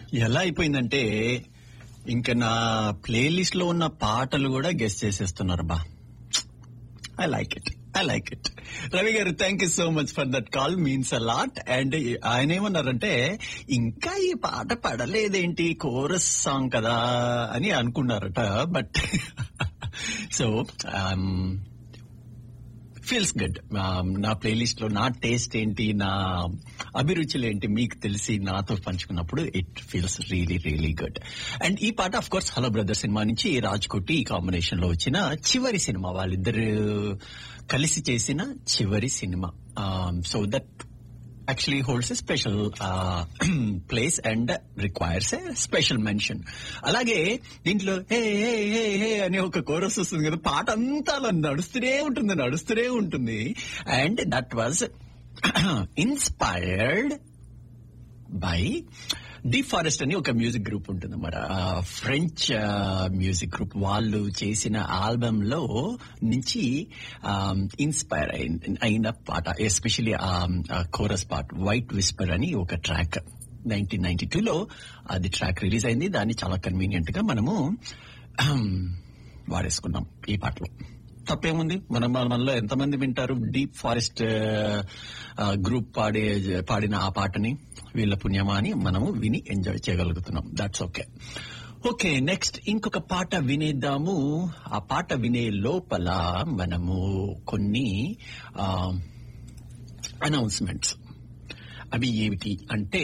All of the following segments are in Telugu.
ఎలా అయిపోయిందంటే ఇంకా నా ప్లేలిస్ట్ లో ఉన్న పాటలు కూడా గెస్ట్ చేసేస్తున్నారు బా I like it I like it Ravi గారు thank you so much for that call means a lot and ఆయన ఏమన్నారంటే ఇంకా ఈ పాట పడలేదేంటి కోరస్ సాంగ్ కదా అని అనుకున్నారట బట్ సో ఫీల్స్ గుడ్ నా ప్లేలిస్ట్ లో నా టేస్ట్ ఏంటి నా అభిరుచులు ఏంటి మీకు తెలిసి నాతో పంచుకున్నప్పుడు it feels really really good and ఈ పాట of course hello brother cinema నుంచి రాజ్ కోటి ఈ కాంబినేషన్ లో వచ్చిన చివరి సినిమా వాళ్ళిద్దరు కలిసి చేసిన చివరి cinema so that actually holds a special uh, place and requires a special mention. అలాగే దీంట్లో హే హే హే హే అనే ఒక కోరస్ వస్తుంది కదా పాట అంతా అలా నడుస్తూనే ఉంటుంది నడుస్తూనే ఉంటుంది and that was inspired by the forest అని ఒక మ్యూజిక్ గ్రూప్ ఉంటుంది అన్నమాట ఫ్రెంచ్ మ్యూజిక్ గ్రూప్ వాళ్ళు చేసిన ఆల్బమ్ లో నుంచి ఇన్స్పైర్ అయిన పాట especially chorus part white whisper అని ఒక ట్రాక్ నైన్టీన్ నైన్టీ టూలో అది ట్రాక్ రిలీజ్ అయింది దాన్ని చాలా కన్వీనియంట్ గా మనము వాడేసుకున్నాం ఈ పాటలో తప్పేముంది మనం మనలో ఎంతమంది వింటారు డీప్ ఫారెస్ట్ గ్రూప్ పాడే పాడిన ఆ పాటని వీళ్ళ పుణ్యమా అని మనము విని ఎంజాయ్ చేయగలుగుతున్నాం దాట్స్ ఓకే ఓకే నెక్స్ట్ ఇంకొక పాట వినేద్దాము ఆ పాట వినే లోపల మనము కొన్ని అనౌన్స్మెంట్స్ అవి ఏమిటి అంటే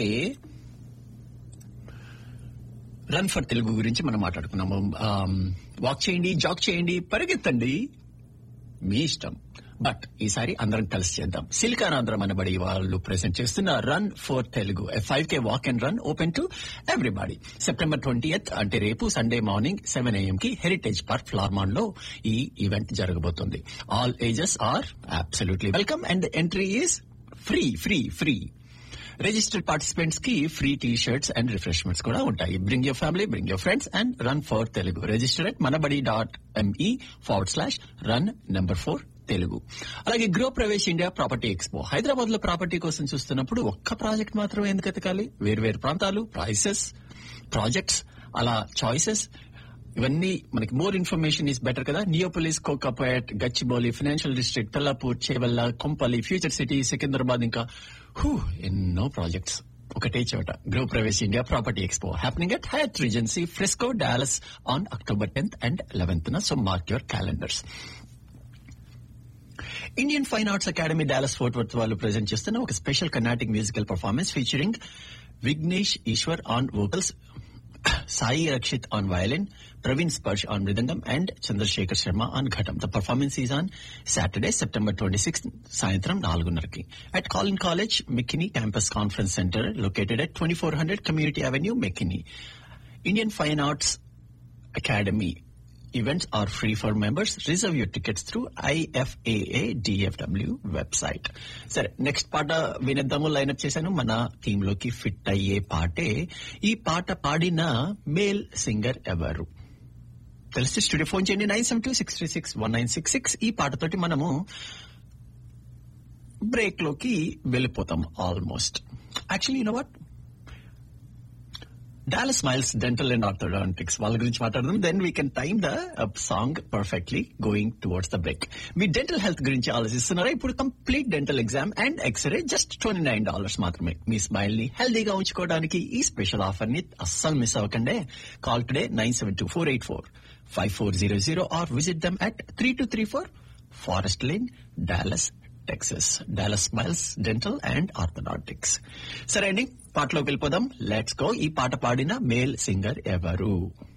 రన్ ఫర్ తెలుగు గురించి మనం మాట్లాడుకున్నాము వాక్ చేయండి జాక్ చేయండి పరిగెత్తండి మీ ఇష్టం బట్ ఈసారి అందరం కలిసి చేద్దాం సిలికానాంధ్రం అనబడి వాళ్ళు ప్రెసెంట్ చేస్తున్న run for Telugu five K walk and run open to everybody September twenty అంటే రేపు సండే మార్నింగ్ సెవెన్ ఏఎం కి హెరిటేజ్ పార్క్ ఫ్లార్మాన్ లో ఈ ఈవెంట్ జరగబోతుంది all ages are absolutely welcome and entry is free free free registered participants కి free T shirts and refreshments కూడా ఉంటాయి bring your family bring your friends and run for Telugu register at Manabadi dot M E forward slash run number four Telugu అలాగే Grow Pravesh India property expo Hyderabad లో ప్రాపర్టీ కోసం చూస్తున్నప్పుడు ఒక్క ప్రాజెక్ట్ మాత్రమే ఎందుకు ఎతకాలి వేరు వేరు ప్రాంతాలు ప్రైసెస్ ప్రాజెక్ట్స్ అలా చాయిసెస్ ఇవన్నీ మనకి మోర్ ఇన్ఫర్మేషన్ ఈస్ బెటర్ కదా Neopolis Kokapet Gachibowli financial district Tellapur Chevella Kompally future city Secunderabad ఇంకా హూ ఎన్నో ప్రాజెక్ట్స్ ఒకటే చోట Grow Pravesh India property expo happening at Hyatt Regency Frisco Dallas on October tenth and eleventh so mark your calendars Indian fine arts academy Dallas Fort Worth వాళ్ళు ప్రజెంట్ చేస్తున్న ఒక special Carnatic musical performance featuring Vignesh Eshwar on vocals Sai Rakshit on violin Praveen Sparsh on mridangam and Chandrashekhar Sharma on ghatam the performance is on Saturday September twenty six సాయంత్రం నాలుగున్నరకి at Collin College McKinney campus conference centre located at twenty four hundred community avenue McKinney Indian fine arts academy events are free for members. Reserve your tickets through IFAA DFW website. సరే నెక్స్ట్ పాట వినేద్దాము లైనప్ చేశాను మన థీమ్ లోకి ఫిట్ అయ్యే పాటే ఈ పాట పాడిన మేల్ సింగర్ ఎవరు తెలిసి స్టూడియో ఫోన్ చేయండి nine seven two six three six one nine six six ఈ పాటతోటి మనము బ్రేక్ లోకి వెళ్ళిపోతాం almost actually you know what Dallas Smiles dental and orthodontics వాళ్ళ గురించి మాట్లాడదాం then we can time the song perfectly going towards the break మీ డెంటల్ హెల్త్ గురించి ఆలోచిస్తున్నారా ఇప్పుడు complete dental exam and X-ray just twenty nine dollars మాత్రమే మీ స్మైల్ ని హెల్దీగా ఉంచుకోవడానికి ఈ స్పెషల్ ఆఫర్ ని అస్సలు మిస్ అవ్వకండి call today nine seven two four eight four five four zero zero or visit them at three two three four Forest Lane Dallas Texas Dallas Smiles dental and orthodontics సరే అండి పాటలోకి వెళ్ళిపోదాం లెట్స్ గో ఈ పాట పాడిన మేల్ సింగర్ ఎవరు